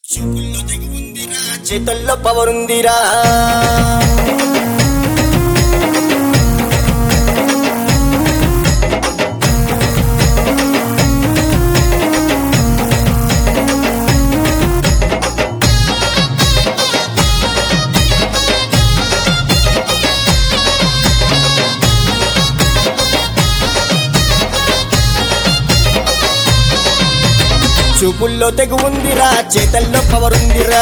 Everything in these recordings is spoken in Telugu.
చెవుల్లో తెగి ఉందిరా చేతుల్లో పవర్ ఉందిరా చూపుల్లో తెగు ఉందిరా చేతల్లో పవర్ ఉందిరా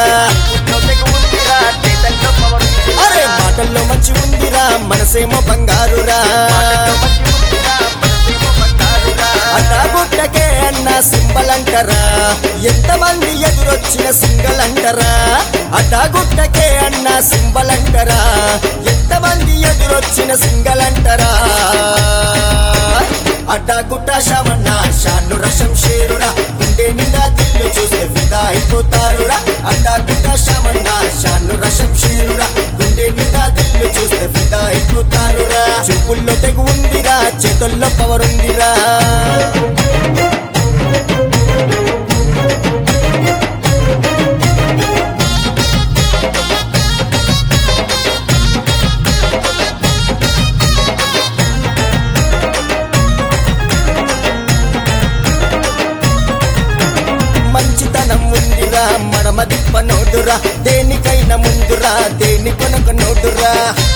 అరే మాటల్లో మంచి ఉందిరా మనసేమో బంగారురా అన్నా గుట్టకే అన్న సింబల్ అంటారా ఎంతమంది ఎదురొచ్చిన సింగల్ అంటారా అటా గుట్టకే అన్న సింబల్ అంటారా ఎంతమంది ఎదురొచ్చిన సింగల్ అంటారా అడ్డా గుట్ట శమన్న షాను రసం షేరురా గుండె నిండా తిల్లు చూస్తే ఫిదా అయిపోతారురా అడ్డా గుట్ట శమన్న షాను రసం షేరురా గుండె నిండా తిల్లు చూస్తే ఫిదా అయిపోతారురా చూపుల్లో తెగు ఉందిరా చేతుల్లో పవర్ ఉందిరా మంచితనం ఉందిరా మడమ దిప్ప నోడురా దేనికైనా ముందురా దేని కొనక నోడురా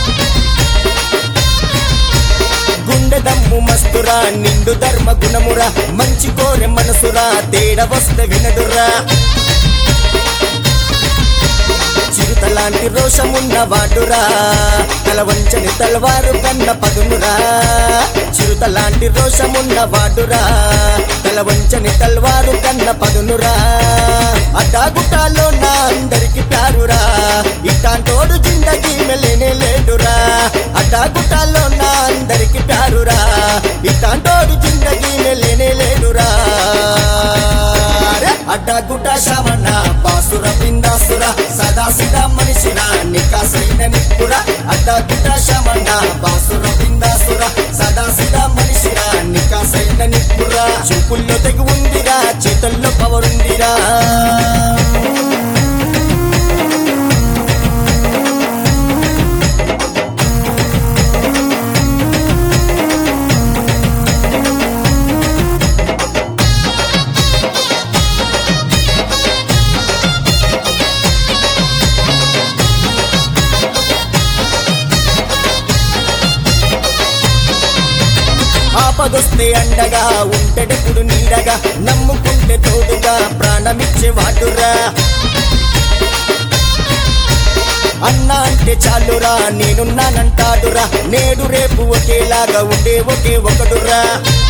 గుండె దమ్ము మస్తురా నిండు ధర్మ గుణమురా మంచి కోరె మనసురా తేడ వస్తే వినడురా చిరుతలాంటి రోషమున్న వాడురా తల వంచని తలవారు కన్న పదునురా చిరుతలాంటి రోషమున్న వాడురా తల వంచని తల్వారు కన్న పదునురా అడ్డాగుట్టాలో నా అందరికి ప్యారురా ఇట్లాంటోడు జిందగీ మెలేనే లేడురా అడ్డాగుట్టాలో నా అందరికి ప్యారురా ఇట్లాంటోడు జిందగీ మెలేనే లేడురా అడ్డాగుట్ట శమన బాసుర బిందాసుర సదా సిదా మనిషిరా నికాసైన నిప్పురా అడ్డాగుట్ట శమన బాసుర బిందాసుర సదా సిదా మనిషిరా నికాసైన నిప్పురా చూపుల్లో తెగు ఉందిరా చేతుల్లో పవర్ ఉందిరా ఆపదొస్తే అండగా ఉంటెడెప్పుడు నీడగా నమ్ముకుంటే తోడుగా ప్రాణమిచ్చే వాడురా అన్న అంటే చాలురా నేనున్నానంటాడురా నేడు రేపు ఒకేలాగా ఉండే ఒకే ఒకడురా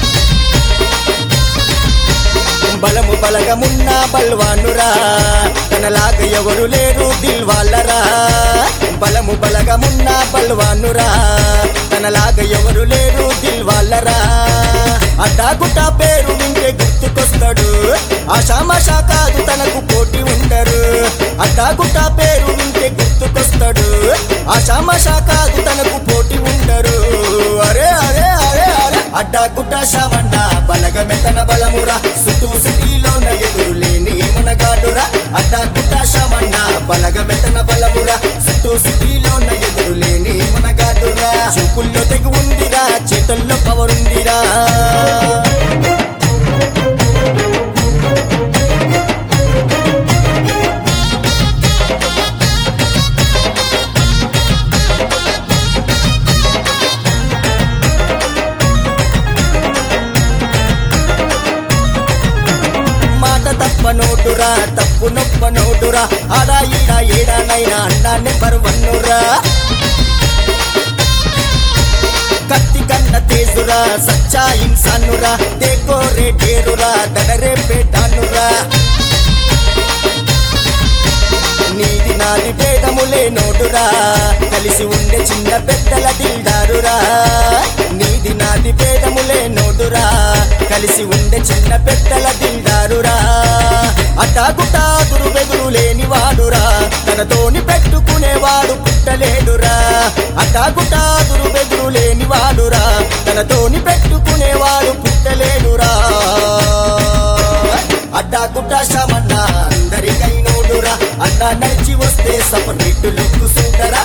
బలము బలగమున్న బల్వానురా తనలాగా ఎవరు లేరు దిల్వాళ్ళరా బలము బలగమున్న బల్వానురా తనలాగా ఎవరు లేరు దిల్వాళ్ళరా అడ్డాగుట్ట పేరు వింటే గుర్తుకొస్తాడు ఆషామాషా కాదు తనకు పోటీ ఉండరు అడ్డాగుట్ట పేరు వింటే గుర్తుకొస్తాడు ఆషామాషా కాదు తనకు పోటీ ఉండరు అరే అరే అరే అరే అడ్డాగుట్ట శమన్న బలగమెతన బలమురా సుతూ సిటీలోన ఎదురు లేని మునగాడురా అడ్డాగుట్ట శమన్న బలగమెతన బలమురా సుతూ సిటీలోన ఎదురు లేని మునగాడురా చూపుల్లో తెగు ఉందిరా చేతుల్లో పవర్ ఉందిరా మాట తప్ప నోటురా తప్పు నొప్ప నోటురా ఆడా ఈడా ఏడానైనా అన్నా నెంబర్ వన్నురా కత్తి కన్న తేజురా సచ్చా ఇన్సానురా దేకో రే డేరురా దడరే పేటానురా నీది నాది భేదములే నోడురా కలిసి ఉండే చిన్న పెద్దల దిల్దారురా నీది నాది భేదములే నోడురా కలిసి ఉండే చిన్న పెద్దల దిల్దారురా అటాగుటా గురు బెదురు లేని వాడురా తనతోని పెట్టుకునేవాడు పుట్టలేడురా అటాగుటా గురు బెదురు లేని వాడురా తనతోని పెట్టుకునేవాడు పుట్టలేడురా అడ్డా గుట్ట శమన్న అందరికైనోడు నడిచి వస్తే సపరేట్ లుక్ సూటరా